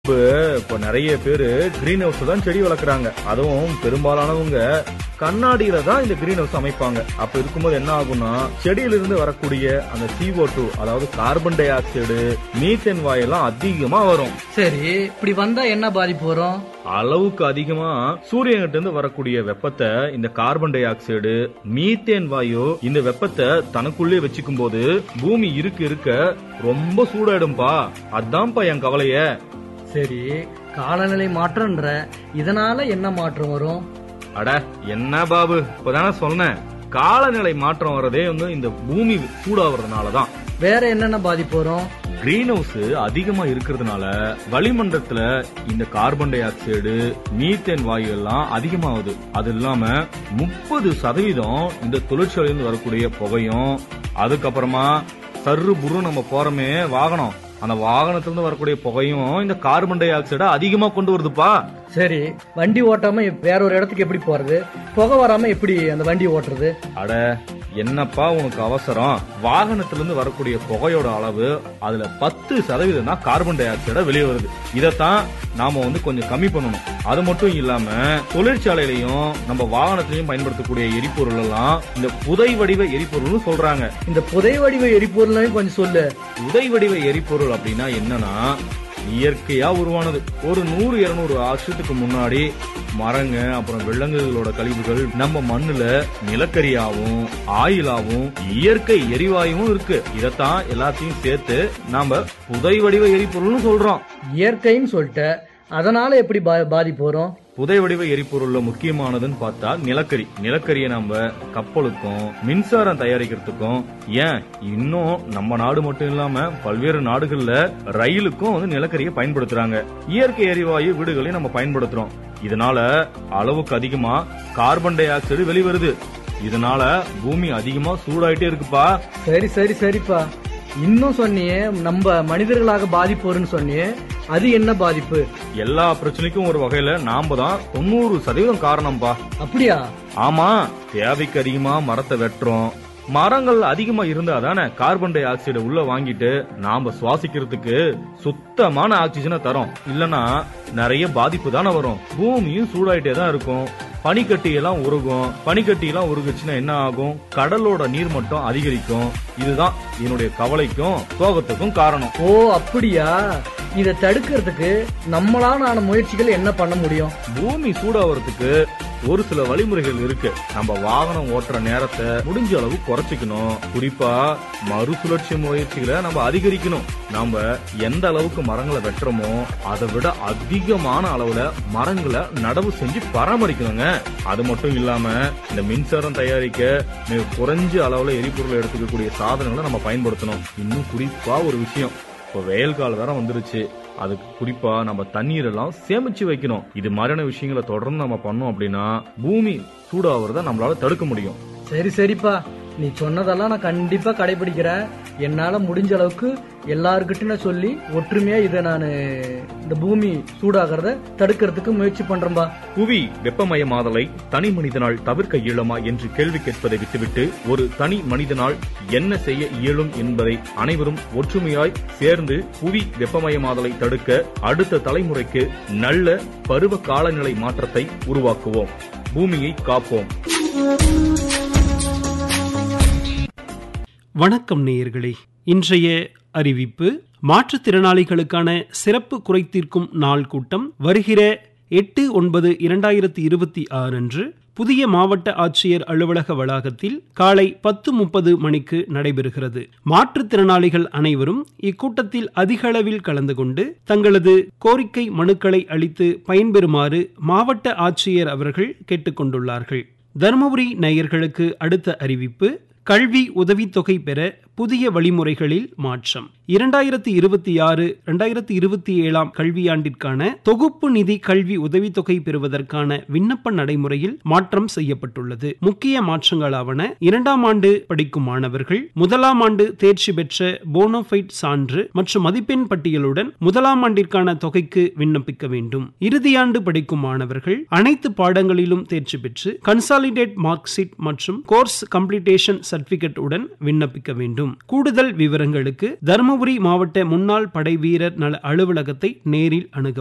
இப்ப இப்ப நிறைய பேரு கிரீன் ஹவுஸ் தான் செடி வளர்க்குறாங்க அதுவும் பெரும்பாலானவங்க கண்ணாடியில தான் இந்த கிரீன் ஹவுஸ் அமைப்பாங்க அப்ப இருக்கும்போது என்ன ஆகும்னா செடியில இருந்து வரக்கூடிய அந்த CO2 டூ அதாவது கார்பன் டை ஆக்சைடு மீத்தேன் வாயெல்லாம் அதிகமா வரும் சரி இப்படி வந்தா என்ன பாதிப்பு வரும் அளவுக்கு அதிகமா சூரியன்கிட்ட இருந்து வரக்கூடிய வெப்பத்தை இந்த கார்பன் டை ஆக்சைடு மீத்தேன் வாயு இந்த வெப்பத்தை தனக்குள்ளே வச்சுக்கும் போது பூமி இருக்க இருக்க ரொம்ப சூடாயிடும்பா அதான்ப்பா என் கவலைய சரி காலநிலை மாற்றம்ன்ற இதனால என்ன மாற்றம் வரும் அட என்ன பாபு இப்பதானே சொன்னேன் காலநிலை மாற்றம் வரதே வந்து இந்த பூமி சூடாவறதுனாலதான் வேற என்னென்ன பாதிப்பு வரும் கிரீன் ஹவுஸ் அதிகமா இருக்கிறதுனால வளிமண்டலத்துல இந்த கார்பன் டை ஆக்சைடு மீத்தேன் வாயு எல்லாம் அதிகமாகுது அது இல்லாம முப்பது சதவீதம் இந்த தொழிற்சாலையிலிருந்து வரக்கூடிய புகையும் அதுக்கப்புறமா சர்ரு புரு நம்ம போறோமே வாகனம் அந்த வாகனத்திலிருந்து வரக்கூடிய புகையும் இந்த கார்பன் டை ஆக்சைடை அதிகமா கொண்டு வருதுப்பா சரி வண்டி ஓட்டாம வேற ஒரு இடத்துக்கு எப்படி போறது புகை வராம எப்படி அந்த வண்டி ஓட்டுறது அட என்னப்பா உனக்கு அவசரம் வாகனத்திலிருந்து வரக்கூடிய புகையோட அளவு அதுல பத்து சதவீதம் தான் கார்பன் டை ஆக்சைடா வெளியே வருது இதைத்தான் நாம வந்து கொஞ்சம் கம்மி பண்ணணும் அது மட்டும் இல்லாம தொழிற்சாலையிலையும் நம்ம வாகனத்திலையும் பயன்படுத்தக்கூடிய எரிபொருள் எல்லாம் இந்த புதை வடிவ எரிபொருள்னு சொல்றாங்க இந்த புதை வடிவ எரிபொருளையும் கொஞ்சம் சொல்லு புதை வடிவ எரிபொருள் அப்படின்னா என்னன்னா இயற்கையா உருவானது ஒரு நூறு இருநூறு வருஷத்துக்கு முன்னாடி மரங்க அப்புறம் விலங்குகளோட கழிவுகள் நம்ம மண்ணுல நிலக்கரியாவும் ஆயிலாவும் இயற்கை எரிவாயுவும் இருக்கு இதத்தான் எல்லாத்தையும் சேர்த்து நாம புதை வடிவ எரிபொருள்னு சொல்றோம் இயற்கைன்னு சொல்லிட்ட அதனால எப்படி பா- பாதிப்பு வரும் புதை வடிவ எரிபொருள்ல முக்கியமானதுன்னு பார்த்தா நிலக்கரி நிலக்கரியை நம்ம கப்பலுக்கும் மின்சாரம் தயாரிக்கிறதுக்கும் ஏன் இன்னும் நம்ம நாடு மட்டும் இல்லாம பல்வேறு நாடுகள்ல ரயிலுக்கும் வந்து நிலக்கரியை பயன்படுத்துறாங்க இயற்கை எரிவாயு வீடுகளையும் நம்ம பயன்படுத்துறோம் இதனால அளவுக்கு அதிகமா கார்பன் டை ஆக்சைடு வெளிவருது இதனால பூமி அதிகமா சூடாயிட்டே இருக்குப்பா சரி சரி சரிப்பா இன்னும் சொன்னியே நம்ம மனிதர்களாக பாதிப்பு வரும்னு சொன்னியே அது என்ன பாதிப்பு எல்லா பிரச்சனைக்கும் ஒரு வகையில நாம தான் தொண்ணூறு சதவீதம் காரணம்பா அப்படியா ஆமா தேவைக்கு அதிகமா மரத்தை வெட்டுறோம் மரங்கள் அதிகமா இருந்தா தானே கார்பன் டை ஆக்சைடை உள்ள வாங்கிட்டு நாம சுவாசிக்கிறதுக்கு சுத்தமான ஆக்சிஜனை தரோம் இல்லனா நிறைய பாதிப்பு தானே வரும் பூமியும் சூடாயிட்டே தான் இருக்கும் பனிக்கட்டி எல்லாம் உருகும் பனிக்கட்டி எல்லாம் உருகுச்சுன்னா என்ன ஆகும் கடலோட நீர் மட்டம் அதிகரிக்கும் இதுதான் என்னுடைய கவலைக்கும் சோகத்துக்கும் காரணம் ஓ அப்படியா இத தடுக்கிறதுக்கு நம்மளான ஆன முயற்சிகள் என்ன பண்ண முடியும் பூமி சூடாவறதுக்கு ஒரு சில வழிமுறைகள் இருக்கு நம்ம வாகனம் ஓட்டுற நேரத்தை முடிஞ்ச அளவு குறைச்சிக்கணும் குறிப்பா மறுசுழற்சி முயற்சிகளை நம்ம அதிகரிக்கணும் நம்ம எந்த அளவுக்கு மரங்களை வெட்டுறோமோ அதை விட அதிகமான அளவுல மரங்களை நடவு செஞ்சு பராமரிக்கணுங்க அது மட்டும் இல்லாம இந்த மின்சாரம் தயாரிக்க மிக குறைஞ்ச அளவுல எரிபொருள் எடுத்துக்கக்கூடிய சாதனங்களை நம்ம பயன்படுத்தணும் இன்னும் குறிப்பா ஒரு விஷயம் இப்போ வெயில் காலம் வேற வந்துருச்சு அதுக்கு குறிப்பா நம்ம தண்ணீர் எல்லாம் சேமிச்சு வைக்கணும் இது மாதிரியான விஷயங்களை தொடர்ந்து நம்ம பண்ணோம் அப்படின்னா பூமி சூடாகிறத நம்மளால தடுக்க முடியும் சரி சரிப்பா நீ சொன்னதெல்லாம் நான் கண்டிப்பா கடைபிடிக்கிறேன் என்னால முடிஞ்ச அளவுக்கு எல்லாருக்கிட்டையும் நான் சொல்லி ஒற்றுமையா இதை நான் இந்த பூமி சூடாகிறத தடுக்கிறதுக்கு முயற்சி பண்றேன்பா புவி வெப்பமயமாதலை தனி மனிதனால் தவிர்க்க இயலுமா என்று கேள்வி கேட்பதை விட்டுவிட்டு ஒரு தனி மனிதனால் என்ன செய்ய இயலும் என்பதை அனைவரும் ஒற்றுமையாய் சேர்ந்து புவி வெப்பமயமாதலை தடுக்க அடுத்த தலைமுறைக்கு நல்ல பருவ காலநிலை மாற்றத்தை உருவாக்குவோம் பூமியை காப்போம் வணக்கம் நேயர்களே இன்றைய அறிவிப்பு மாற்றுத்திறனாளிகளுக்கான சிறப்பு குறைதீர்க்கும் நாள் கூட்டம் வருகிற எட்டு ஒன்பது இரண்டாயிரத்தி இருபத்தி ஆறு அன்று புதிய மாவட்ட ஆட்சியர் அலுவலக வளாகத்தில் காலை பத்து முப்பது மணிக்கு நடைபெறுகிறது மாற்றுத்திறனாளிகள் அனைவரும் இக்கூட்டத்தில் அதிக அளவில் கலந்து கொண்டு தங்களது கோரிக்கை மனுக்களை அளித்து பயன்பெறுமாறு மாவட்ட ஆட்சியர் அவர்கள் கேட்டுக்கொண்டுள்ளார்கள் தருமபுரி நேயர்களுக்கு அடுத்த அறிவிப்பு கல்வி உதவித்தொகை பெற புதிய வழிமுறைகளில் மாற்றம் இரண்டாயிரத்தி இருபத்தி ஆறு இரண்டாயிரத்தி இருபத்தி ஏழாம் கல்வியாண்டிற்கான தொகுப்பு நிதி கல்வி உதவித்தொகை பெறுவதற்கான விண்ணப்ப நடைமுறையில் மாற்றம் செய்யப்பட்டுள்ளது முக்கிய மாற்றங்களாவன இரண்டாம் ஆண்டு படிக்கும் மாணவர்கள் முதலாம் ஆண்டு தேர்ச்சி பெற்ற போனோஃபைட் சான்று மற்றும் மதிப்பெண் பட்டியலுடன் முதலாம் ஆண்டிற்கான தொகைக்கு விண்ணப்பிக்க வேண்டும் இறுதியாண்டு படிக்கும் மாணவர்கள் அனைத்து பாடங்களிலும் தேர்ச்சி பெற்று கன்சாலிடேட் மார்க் ஷீட் மற்றும் கோர்ஸ் கம்ப்ளீட்டேஷன் சர்டிபிகேட் உடன் விண்ணப்பிக்க வேண்டும் வேண்டும் கூடுதல் விவரங்களுக்கு தருமபுரி மாவட்ட முன்னாள் படை வீரர் நல அலுவலகத்தை நேரில் அணுகவும்